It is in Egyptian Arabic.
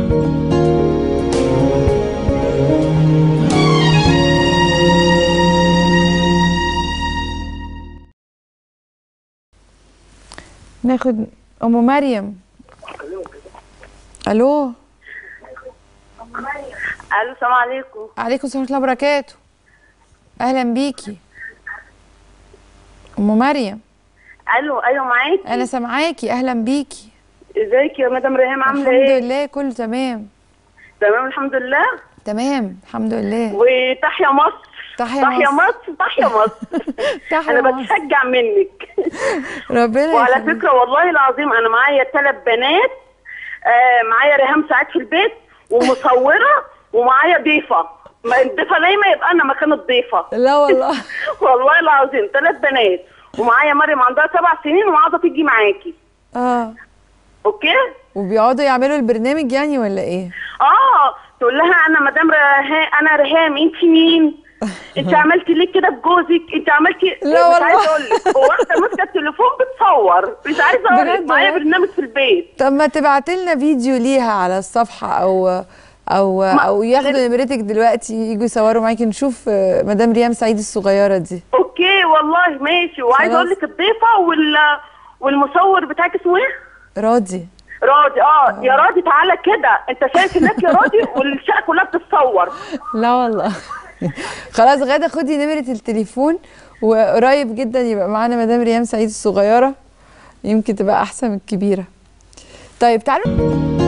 ناخد ام مريم الو الو السلام عليكم عليكم السلام ورحمه الله وبركاته اهلا بيكي ام مريم الو ايوه معاكي انا سامعاكي اهلا بيكي ازيك يا مدام ريهام عامله الحمد ايه لله كله تمام تمام الحمد لله تمام الحمد لله وتحيا مصر تحيا تحيا مصر. مصر تحيا مصر تحيا انا مصر. بتشجع منك ربنا وعلى يخليك. فكره والله العظيم انا معايا ثلاث بنات آه معايا ريهام سعيد في البيت ومصوره ومعايا ضيفه ما الضيفه نايمه يبقى انا مكان الضيفه لا والله والله العظيم ثلاث بنات ومعايا مريم عندها سبع سنين وعاوزه تيجي معاكي اه اوكي وبيقعدوا يعملوا البرنامج يعني ولا ايه اه تقول لها انا مدام رهام انا رهام انت مين انت عملتي ليه كده بجوزك انت عملتي لا مش والله. عايزه اقول لك واحده ماسكه التليفون بتصور مش عايزه اقول لك بجد معايا والله؟ برنامج في البيت طب ما تبعت لنا فيديو ليها على الصفحه او او او ياخدوا نمرتك دلوقتي يجوا يصوروا معاكي نشوف آه، مدام ريام سعيد الصغيره دي اوكي والله ماشي وعايزه خلاص. اقول لك الضيفه وال والمصور بتاعك اسمه ايه؟ راضي راضي اه يا راضي تعالى كده انت شايف هناك يا راضي والشقه كلها بتتصور لا والله خلاص غاده خدي نمره التليفون وقريب جدا يبقى معانا مدام ريام سعيد الصغيره يمكن تبقى احسن من الكبيره طيب تعالوا